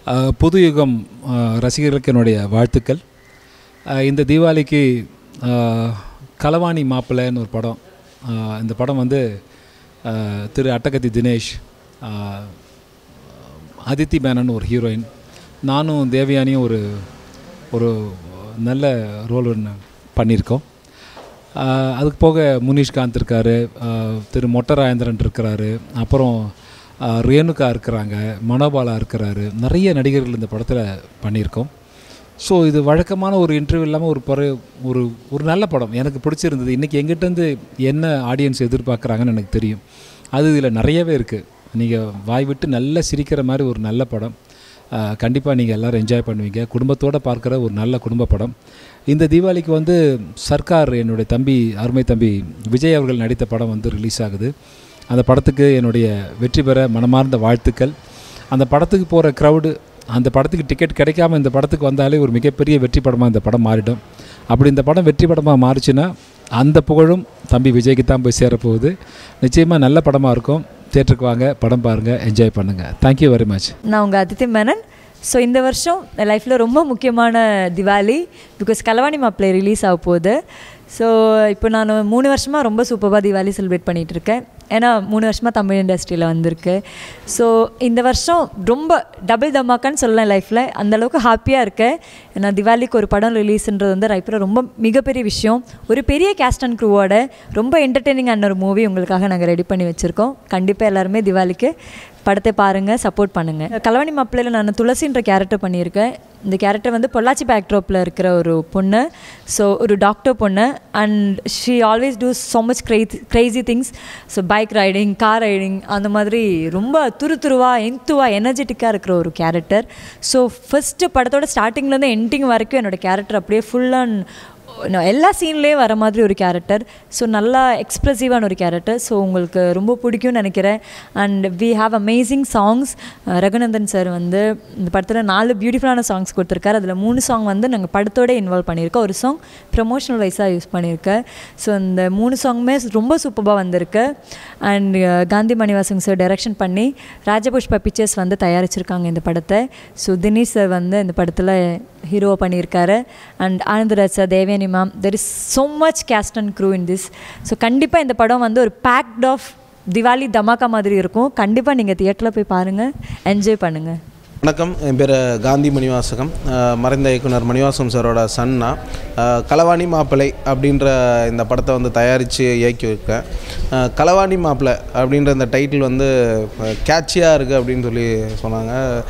அஹ், புது யுகம் அஹ், ரசிகர்களுக்கு என்னுடைய வாழ்த்துக்கள் அஹ், இந்த தீபாவளிக்கு அஹ், களவாணி மாப்பிள்ளைன்னு ஒரு படம் அஹ், இந்த படம் வந்து அஹ், திரு அட்டகத்தி தினேஷ் அஹ், அதித்தி மேனன் ஒரு ஹீரோயின் நானும் தேவயானியும் ஒரு ஒரு நல்ல ரோல் ஒன்று பண்ணியிருக்கோம் ஆஹ் அதுக்கு போக முனீஷ்காந்த் இருக்கார் திரு மொட்டராஜேந்திரன் இருக்கிறாரு அப்புறம் ஆஹ் ரேணுகா இருக்கிறாங்க மனோபாலா இருக்கிறாரு நிறைய நடிகர்கள் இந்த படத்தில் பண்ணியிருக்கோம் ஸோ இது வழக்கமான ஒரு இன்டர்வியூ இல்லாமல் ஒரு பர ஒரு ஒரு நல்ல படம் எனக்கு பிடிச்சிருந்தது இன்றைக்கி எங்கிட்டேருந்து என்ன ஆடியன்ஸ் எதிர்பார்க்குறாங்கன்னு எனக்கு தெரியும் அது இதில் நிறையவே இருக்குது நீங்கள் வாய் விட்டு நல்லா சிரிக்கிற மாதிரி ஒரு நல்ல படம் கண்டிப்பாக நீங்கள் எல்லோரும் என்ஜாய் பண்ணுவீங்க குடும்பத்தோடு பார்க்குற ஒரு நல்ல குடும்ப படம் இந்த தீபாவளிக்கு வந்து சர்க்கார் என்னுடைய தம்பி அருமை தம்பி விஜய் அவர்கள் நடித்த படம் வந்து ரிலீஸ் ஆகுது அந்த படத்துக்கு என்னுடைய வெற்றி பெற மனமார்ந்த வாழ்த்துக்கள் அந்த படத்துக்கு போகிற க்ரௌடு அந்த படத்துக்கு டிக்கெட் கிடைக்காம இந்த படத்துக்கு வந்தாலே ஒரு மிகப்பெரிய வெற்றி படமாக இந்த படம் மாறிடும் அப்படி இந்த படம் வெற்றி படமாக மாறுச்சுன்னா அந்த புகழும் தம்பி விஜய்க்கு தான் போய் சேரப்போகுது நிச்சயமாக நல்ல படமாக இருக்கும் தேட்டருக்கு வாங்க படம் பாருங்கள் என்ஜாய் பண்ணுங்கள் தேங்க்யூ வெரி மச் நான் உங்கள் அதித்தி மேனன் ஸோ இந்த வருஷம் என் லைஃப்பில் ரொம்ப முக்கியமான திவாலி பிகாஸ் கலவாணி மாப்பிள்ளை ரிலீஸ் ஆக போகுது ஸோ இப்போ நான் மூணு வருஷமாக ரொம்ப சூப்பராக திவாலி செலிப்ரேட் பண்ணிகிட்டு இருக்கேன் ஏன்னா மூணு வருஷமாக தமிழ் இண்டஸ்ட்ரியில் வந்திருக்கு ஸோ இந்த வருஷம் ரொம்ப டபுள் தமாக்கான்னு சொல்லலாம் லைஃப்பில் அந்தளவுக்கு ஹாப்பியாக இருக்கேன் ஏன்னா திவாலிக்கு ஒரு படம் ரிலீஸ்ன்றது வந்து லைஃப்பில் ரொம்ப மிகப்பெரிய விஷயம் ஒரு பெரிய கேஸ்ட் அண்ட் க்ரூவோட ரொம்ப என்டர்டெய்னிங்கான ஒரு மூவி உங்களுக்காக நாங்கள் ரெடி பண்ணி வச்சுருக்கோம் கண்டிப்பாக எல்லாருமே திவாலிக்கு படத்தை பாருங்கள் சப்போர்ட் பண்ணுங்கள் கலவாணி மாப்பிள்ளையில் நான் துளசின்ற கேரக்டர் பண்ணியிருக்கேன் இந்த கேரக்டர் வந்து பொள்ளாச்சி பேக்ட்ராப்பில் இருக்கிற ஒரு பொண்ணு ஸோ ஒரு டாக்டர் பொண்ணு and she always do so much crazy crazy things so bike riding car riding அந்த மாதிரி ரொம்ப துரு துருவாக எந்துவாக எனர்ஜெட்டிக்காக இருக்கிற ஒரு கேரக்டர் ஸோ ஃபஸ்ட்டு படத்தோட ஸ்டார்டிங்லேருந்து எண்டிங் வரைக்கும் என்னோடய கேரக்டர் அப்படியே ஃபுல் அண்ட் நான் எல்லா சீன்லேயும் வர மாதிரி ஒரு கேரக்டர் ஸோ நல்லா எக்ஸ்ப்ரெசிவான ஒரு கேரக்டர் ஸோ உங்களுக்கு ரொம்ப பிடிக்கும்னு நினைக்கிறேன் and we have amazing songs Raghunandan sir வந்து இந்த படத்தில் நாலு பியூட்டிஃபுல்லான சாங்ஸ் கொடுத்துருக்காரு அதில் மூணு சாங் வந்து நாங்கள் படத்தோட இன்வால்வ் பண்ணியிருக்கோம் ஒரு சாங் ப்ரமோஷனல் வைஸாக யூஸ் பண்ணியிருக்கேன் ஸோ இந்த மூணு சாங்குமே ரொம்ப சூப்பராக வந்திருக்கு and Gandhi Manivasan sir direction பண்ணி ராஜபுஷ்பா பிக்சர்ஸ் வந்து தயாரிச்சிருக்காங்க இந்த படத்தை ஸோ தினேஷ் சார் வந்து இந்த படத்தில் ஹீரோவாக பண்ணியிருக்காரு and Anandaraj sir Devayani ma'am there is so much cast and crew in this so கண்டிப்பாக இந்த படம் வந்து ஒரு பேக்ட் ஆஃப் திவாலி தமாக்கா மாதிரி இருக்கும் கண்டிப்பாக நீங்கள் தியேட்டரில் போய் பாருங்கள் என்ஜாய் பண்ணுங்கள் வணக்கம் என் பேர் காந்தி மணிவாசகம் அஹ் மறைந்த இயக்குனர் மணிவாசகம் சாரோட சன்னா அஹ் களவாணி மாப்பிள்ளை அப்படின்ற இந்த படத்தை வந்து தயாரித்து இயக்கியிருக்கேன் அஹ் களவாணி மாப்பிள்ளை அப்படின்ற இந்த டைட்டில் வந்து கேட்சியாக இருக்குது அப்படின்னு சொல்லி சொன்னாங்க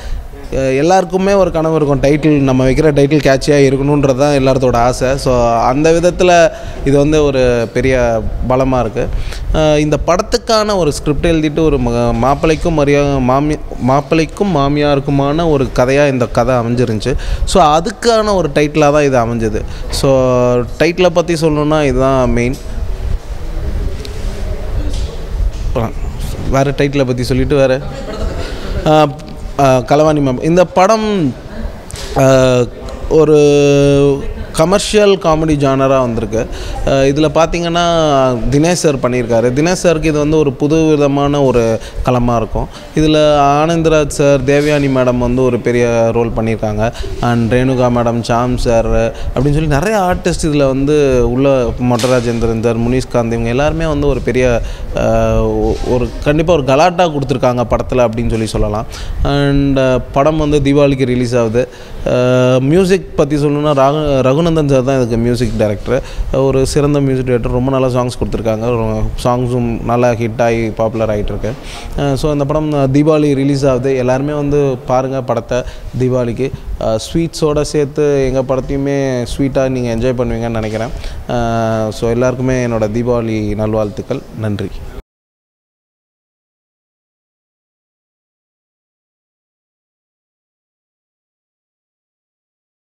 அஹ் எல்லாருக்குமே ஒரு கனவு இருக்கும் டைட்டில் நம்ம வைக்கிற டைட்டில் கேட்சியாக இருக்கணுன்றது தான் எல்லாத்தோட ஆசை ஸோ அந்த விதத்தில் இது வந்து ஒரு பெரிய பலமாக இருக்குது இந்த படத்துக்கான ஒரு ஸ்கிரிப்ட் எழுதிட்டு ஒரு ம- மாப்பிள்ளைக்கும் மரியா மாமி மாப்பிள்ளைக்கும் மாமியாருக்குமான ஒரு கதையாக இந்த கதை அமைஞ்சிருந்துச்சு ஸோ அதுக்கான ஒரு டைட்டிலாக தான் இது அமைஞ்சது ஸோ டைட்டிலை பற்றி சொல்லணுன்னா இதுதான் மெயின் வேறு டைட்டிலை பற்றி சொல்லிவிட்டு வேறு களவாணி மேம் இந்த படம் ஆஹ், ஒரு கமர்ஷியல் காமெடி ஜானராக வந்திருக்கு இதில் பார்த்தீங்கன்னா தினேஷ் சார் பண்ணியிருக்காரு தினேஷ் சாருக்கு இது வந்து ஒரு புது விதமான ஒரு களமாக இருக்கும் இதில் ஆனந்தராஜ் சார் தேவயானி மேடம் வந்து ஒரு பெரிய ரோல் பண்ணியிருக்காங்க and Renuka madam Sam sir அப்படின்னு சொல்லி நிறைய ஆர்டிஸ்ட் இதில் வந்து உள்ள மொட்டராஜேந்திரன் சார் முனிஷ்காந்த் இவங்க எல்லாருமே வந்து ஒரு பெரிய ஆஹ், ஒ- ஒரு கண்டிப்பாக ஒரு கலாட்டா கொடுத்துருக்காங்க படத்தில் அப்படின்னு சொல்லி சொல்லலாம் அண்ட் படம் வந்து தீபாவளிக்கு ரிலீஸ் ஆகுது மியூசிக் பற்றி சொல்லணும்னா ராகு ரகுநந்தன் சார் தான் இதுக்கு மியூசிக் டைரக்டர் ஒரு சிறந்த மியூசிக் டைரக்டர் ரொம்ப நல்ல சாங்ஸ் கொடுத்துருக்காங்க சாங்ஸும் நல்லா ஹிட் ஆகி பாப்புலர் ஆகிட்டு இருக்கு ஸோ இந்த படம் தீபாவளி ரிலீஸ் ஆகுது எல்லாருமே வந்து பாருங்கள் படத்தை தீபாவளிக்கு ஸ்வீட்ஸோடு சேர்த்து எங்கள் படத்தையுமே ஸ்வீட்டாக நீங்கள் என்ஜாய் பண்ணுவீங்கன்னு நினைக்கிறேன் ஸோ எல்லாருக்குமே என்னோட தீபாவளி நல்வாழ்த்துக்கள் நன்றி